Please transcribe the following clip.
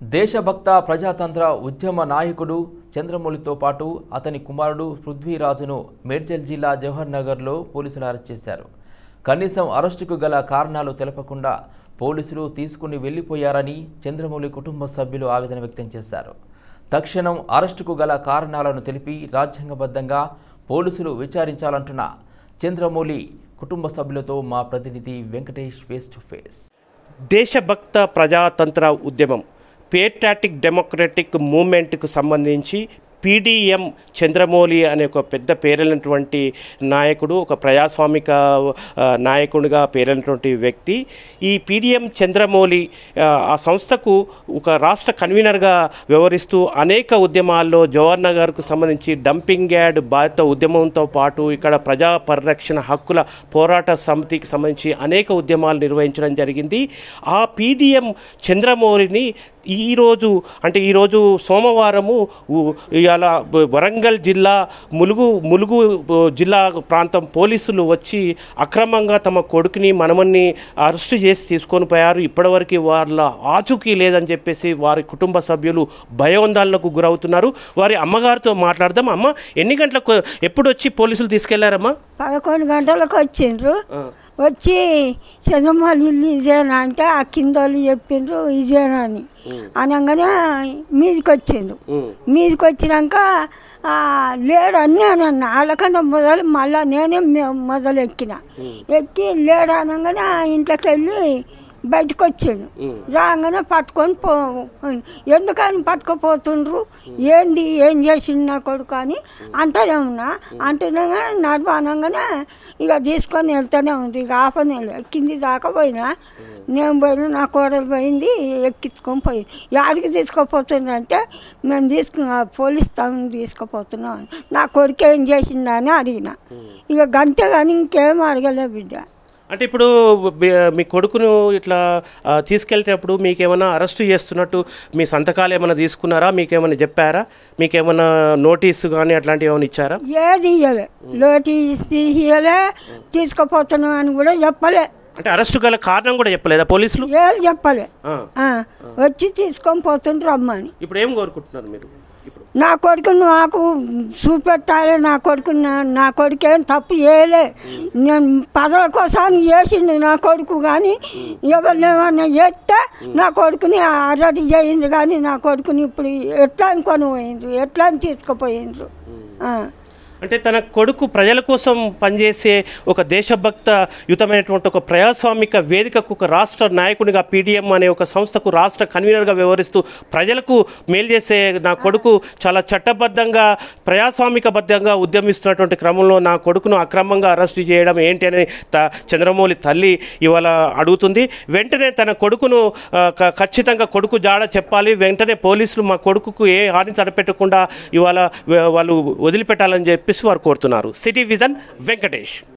దేశభక్త ప్రజాతంత్ర ఉద్యమ నాయకుడు చంద్రమౌళితో పాటు అతని కుమారుడు పృథ్వీరాజును మేడ్చల్ జిల్లా జవహర్ నగర్లో పోలీసులు అరెస్ట్ చేశారు కనీసం అరెస్టుకు గల కారణాలు తెలపకుండా పోలీసులు తీసుకుని వెళ్లిపోయారని చంద్రమౌళి కుటుంబ సభ్యులు ఆవేదన వ్యక్తం చేశారు తక్షణం అరెస్టుకు గల కారణాలను తెలిపి రాజ్యాంగబద్ధంగా పోలీసులు విచారించాలంటున్న చంద్రమౌళి కుటుంబ సభ్యులతో మా ప్రతినిధి వెంకటేష్ ఫేస్ టు ఫేస్ దేశభక్త ప్రజాతంత్ర ఉద్యమం పేట్రాటిక్ డెమోక్రటిక్ మూమెంట్కు సంబంధించి పీడిఎం చంద్రమౌళి అనే ఒక పెద్ద పేరైనటువంటి నాయకుడు ఒక ప్రజాస్వామిక ఆ, నాయకుడిగా పేరైనటువంటి వ్యక్తి ఈ పీడిఎం చంద్రమౌళి ఆ, ఆ సంస్థకు ఒక రాష్ట్ర కన్వీనర్గా వ్యవహరిస్తూ అనేక ఉద్యమాల్లో జవహర్ నగర్కు సంబంధించి డంపింగ్ యార్డ్ బాధిత ఉద్యమంతో పాటు ఇక్కడ ప్రజా పరిరక్షణ హక్కుల పోరాట సమితికి సంబంధించి అనేక ఉద్యమాలు నిర్వహించడం జరిగింది ఆ పీడిఎం చంద్రమౌళిని ఈరోజు అంటే ఈరోజు సోమవారము ఉ- ఇవాళ బ- వరంగల్ జిల్లా ములుగు ములుగు బ- జిల్లా ప్రాంతం పోలీసులు వచ్చి అక్రమంగా తమ కొడుకుని మనమన్ని అరెస్టు చేసి తీసుకొని పోయారు ఇప్పటివరకు వాళ్ళ ఆచూకీ లేదని చెప్పేసి వారి కుటుంబ సభ్యులు భయోందాలకు గురవుతున్నారు వారి అమ్మగారితో మాట్లాడదాం అమ్మ ఎన్ని గంటలకు ఎప్పుడు వచ్చి పోలీసులు తీసుకెళ్లారమ్మా పదకొండు గంటలకు వచ్చిండ్రు వచ్చి చంద్రమాలి ఇల్లు ఇదేనా అంటే ఆ కింద వాళ్ళు చెప్పిండ్రు ఇదేనా అని అనగానే మీదికి వచ్చిండు మీదికి వచ్చినాక ఆ, లేడు అని నేను అన్నా వాళ్ళకన్నా మొదలు మళ్ళీ నేనే మె- మొదలు ఎక్కిన ఎక్కి లేడు అనగానే ఆ ఇంట్లోకి వెళ్ళి బయటకు వచ్చాడు రాగానే పట్టుకొని పో ఎందుకని పట్టుకుపోతుండ్రు ఏంది ఏం చేసిండు నా కొడుకు అని అంటూనే ఉన్నా అంటూనే కానీ నడుపు అనగానే ఇక తీసుకొని వెళ్తూనే ఉంది ఇక ఆపనే కింది దాకా పోయినా నేను పోయినా నా కోడలు పోయింది ఎక్కించుకొని పోయింది యాడికి తీసుకుపోతుందంటే మేము తీసుకు పోలీస్ టౌన్ తీసుకుపోతున్నాం అని. నా కొడుకు ఏం చేసిందా అని అడిగిన ఇక గంతే కానీ ఇంకేం అడగలే బిడ్డ అంటే ఇప్పుడు బి- మీ కొడుకును ఇట్లా ఆ, తీసుకెళ్తేటప్పుడు మీకేమైనా అరెస్ట్ చేస్తున్నట్టు మీ సంతకాలు ఏమైనా తీసుకున్నారా మీకేమైనా చెప్పారా మీకేమైనా నోటీసు కానీ అట్లాంటివి ఏమైనా ఇచ్చారా ఏది ఇయ్యలే లోటి ఇయ్యలే తీసుకుపోతున్నాం అని కూడా చెప్పలే అంటే అరెస్ట్ గల కారణం కూడా చెప్పలేదా పోలీసులు ఏది చెప్పలే ఆ. ఆ, వచ్చి తీసుకొని పోతుండ్రు రమ్మని ఇప్పుడు ఏం కోరుకుంటున్నారు మీరు ఇప్పుడు నా కొడుకు నాకు చూపెట్టాలి నా కొడుకు నా- నా కొడుకు ఏం తప్పు చేయలే నేను పదల కోసం చేసిండు నా కొడుకు కానీ ఎవరిని ఏమన్నా చేస్తే నా కొడుకుని అరెస్ట్ చేయింది కానీ నా కొడుకుని ఇప్పుడు ఎట్లా అనుకొని పోయిండ్రు ఎట్లా అని తీసుకుపోయిండ్రు ఆ. అంటే తన కొడుకు ప్రజల కోసం పనిచేసే ఒక దేశభక్త యుతమైనటువంటి ఒక ప్రజాస్వామిక వేదికకు ఒక రాష్ట్ర నాయకునిగా పీడిఎం అనే ఒక సంస్థకు రాష్ట్ర కన్వీనర్గా వ్యవహరిస్తూ ప్రజలకు మేలు చేసే నా కొడుకు చాలా చట్టబద్ధంగా ప్రజాస్వామికబద్ధంగా ఉద్యమిస్తున్నటువంటి క్రమంలో నా కొడుకును అక్రమంగా అరెస్టు చేయడం ఏంటి అని త చంద్రమౌళి తల్లి ఇవాళ అడుగుతుంది వెంటనే తన కొడుకును ఆ, క- ఖచ్చితంగా కొడుకు జాడ చెప్పాలి వెంటనే పోలీసులు మా కొడుకుకు ఏ హాని తలపెట్టకుండా ఇవాళ వే- వాళ్ళు వదిలిపెట్టాలని చెప్పేసి వారు కోరుతున్నారు సిటీ విజన్ వెంకటేష్